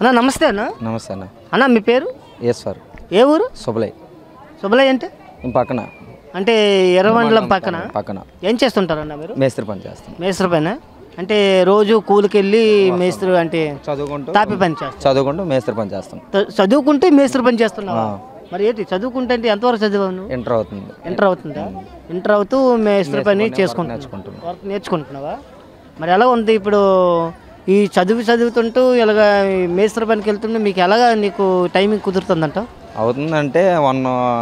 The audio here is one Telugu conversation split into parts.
అన్న నమస్తే అన్న నమస్తే అన్న అన్న మీ పేరు ఈశ్వర్ ఏ ఊరు శుభలై శుభలయ్య అంటే ఈ పక్కన అంటే ఎర్రమండలం పక్కన పక్కన ఏం చేస్తుంటారన్న మీరు మేస్త్రి పని చేస్తాం మేస్త్రి పైన అంటే రోజు కూలికి వెళ్ళి మేస్త్రి అంటే చదువుకుంటూ తాపి పని చేస్తాం చదువుకుంటూ మేస్త్రి పని చేస్తాం త- చదువుకుంటే మేస్త్రి పని చేస్తున్నావా మరి ఏంటి చదువుకుంటే అంటే ఎంతవరకు చదివావు నువ్వు ఇంటర్ అవుతుంది ఇంటర్ అవుతుందా ఇంటర్ అవుతూ మేస్త్రి పని చేసుకుంటున్నావు నేర్చుకుంటున్నాం వర్క్ నేర్చుకుంటున్నావా మరి ఎలా ఉంది ఇప్పుడు ఈ చదువు చదువుతుంటూ ఇలాగ ఈ మేస్త్రి పనికి వెళ్తుంటే మీకు ఎలాగా నీకు టైమింగ్ కుదురుతుందంట అవుతుందంటే వన్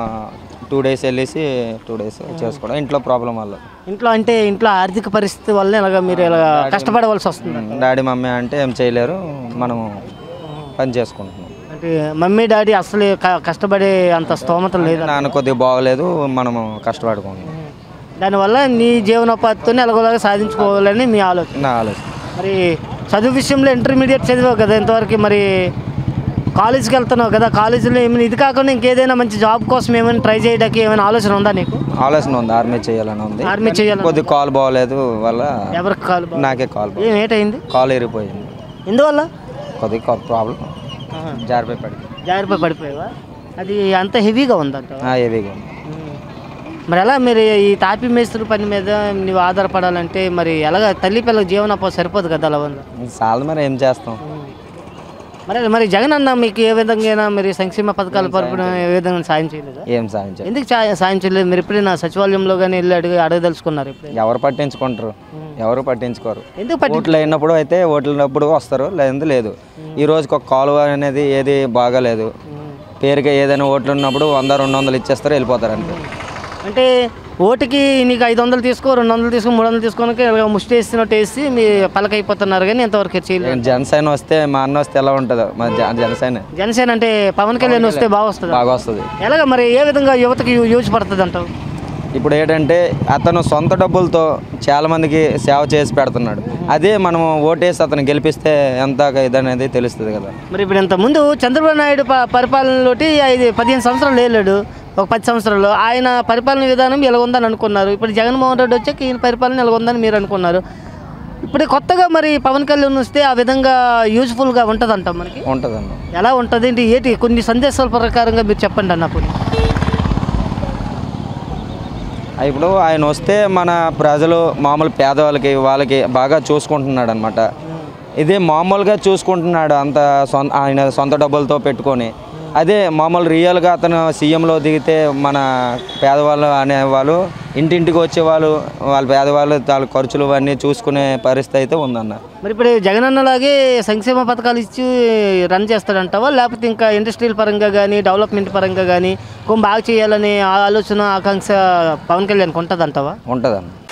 టూ డేస్ వెళ్ళేసి టూ డేస్ చేసుకోవడం ఇంట్లో ప్రాబ్లం వల్ల ఇంట్లో అంటే ఇంట్లో ఆర్థిక పరిస్థితి వల్ల ఇలాగ మీరు ఇలా కష్టపడవలసి వస్తుంది డాడీ మమ్మీ అంటే ఏం చేయలేరు మనము పని చేసుకుంటున్నాం అంటే మమ్మీ డాడీ అసలు క- కష్టపడే అంత స్తోమత లేదు నాన్న కొద్దిగా బాగలేదు మనము కష్టపడుకుంటున్నాం దానివల్ల నీ జీవనోపాధితో ఎలాగోలాగా సాధించుకోవాలని మీ ఆలోచన నా ఆలోచన మరి చదువు విషయంలో ఇంటర్మీడియట్ చదివావు కదా ఇంతవరకు మరి కాలేజీకి వెళ్తున్నావు కదా కాలేజీలో ఏమైనా ఇది కాకుండా ఇంకేదైనా మంచి జాబ్ కోసం ఏమైనా ట్రై చేయడానికి ఏమైనా ఆలోచన ఉందా నీకు ఆలోచన ఉంది ఆర్మీ చేయాలని ఉంది ఆర్మీ చేయాలి కొద్దిగా కాల్ బాగలేదు వల్ల ఎవరికి కాల్ బా- నాకే కాల్ బాగలేదు. ఏం ఏటైంది కాల్ ఇరిగిపోయింది ఎందువల్ల కొద్దిగా ప్రాబ్లం జారిపోయి పడి జారిపోయి పడిపోయావా అది అంత హెవీగా ఉందంట హెవీగా ఉంది మరి ఎలా మీరు ఈ తాపి మేస్త్రి పని మీద నువ్వు ఆధారపడాలంటే మరి ఎలాగ తల్లి పిల్లల జీవనోపాధి సరిపోదు కదా అలా ఉంది చాలా మరి ఏం చేస్తాం మరి మరి జగన్ అన్న మీకు ఏ విధంగా మరి సంక్షేమ పథకాలు పరపడం ఏ విధంగా సాయం చేయలేదా ఏం సాధించాలి ఎందుకు చా- సాయం చేయలేదు మీరు ఎప్పుడైనా సచివాలయంలో కానీ వెళ్ళి అడిగి అడగదలుచుకున్నారు ఇప్పుడు ఎవరు పట్టించుకుంటారు ఎవరు పట్టించుకోరు ఎందుకు పట్టి ఓట్లు అయినప్పుడు అయితే ఓట్లు అయినప్పుడు వస్తారు లేదు లేదు ఈ రోజుకి ఒక కాలువ అనేది ఏది బాగాలేదు పేరుగా ఏదైనా ఓట్లు ఉన్నప్పుడు వంద రెండు వందలు ఇచ్చేస్తారు వెళ్ళిపోతారు అంతే అంటే ఓటుకి నీకు ఐదు వందలు తీసుకో రెండు వందలు తీసుకో మూడు వందలు తీసుకోనికి ఇలాగ ముష్టి వేసినట్టు వేసి మీ పలకైపోతున్నారు కానీ ఎంతవరకు చేయలేదు జనసేన వస్తే మా అన్న వస్తే ఎలా ఉంటుందో మా జ- జనసేన జనసేన అంటే పవన్ కళ్యాణ్ వస్తే బాగా వస్తుంది బాగా వస్తుంది ఎలాగ మరి ఏ విధంగా యువతకి యూజ్ పడుతుంది అంటావు ఇప్పుడు ఏంటంటే అతను సొంత డబ్బులతో చాలా మందికి సేవ చేసి పెడుతున్నాడు అదే మనం ఓటేసి అతను గెలిపిస్తే ఎంత ఇదనేది తెలుస్తుంది కదా మరి ఇప్పుడు ఇంత ముందు చంద్రబాబు నాయుడు ప- పరిపాలనలోటి ఐదు పదిహేను సంవత్సరాలు లేలేడు ఒక పది సంవత్సరాలు ఆయన పరిపాలన విధానం ఇలా ఉందని అనుకున్నారు ఇప్పుడు జగన్మోహన్ రెడ్డి వచ్చాక ఈయన పరిపాలన ఇలా ఉందని మీరు అనుకున్నారు ఇప్పుడు కొత్తగా మరి పవన్ కళ్యాణ్ వస్తే ఆ విధంగా యూజ్ఫుల్గా ఉంటుందంట మనకి ఉంటుందన్న ఎలా ఉంటుంది ఏంటి ఏంటి కొన్ని సందేశాల ప్రకారంగా మీరు చెప్పండి అన్నప్పుడు ఇప్పుడు ఆయన వస్తే మన ప్రజలు మామూలు పేదవాళ్ళకి వాళ్ళకి బాగా చూసుకుంటున్నాడు అనమాట ఇదే మామూలుగా చూసుకుంటున్నాడు అంత సొంత ఆయన సొంత డబ్బులతో పెట్టుకొని అదే మామూలు రియల్గా అతను సీఎంలో దిగితే మన పేదవాళ్ళు అనేవాళ్ళు ఇంటింటికి వచ్చేవాళ్ళు వాళ్ళ పేదవాళ్ళు వాళ్ళ ఖర్చులు అన్నీ చూసుకునే పరిస్థితి అయితే ఉందన్న మరి ఇప్పుడు జగన్ అన్నలాగే సంక్షేమ పథకాలు ఇచ్చి రన్ చేస్తాడంటావా లేకపోతే ఇంకా ఇండస్ట్రియల్ పరంగా కానీ డెవలప్మెంట్ పరంగా కానీ కొంచెం బాగా చేయాలనే ఆలోచన ఆకాంక్ష పవన్ కళ్యాణ్కి ఉంటుంది అంటావా ఉంటుందన్న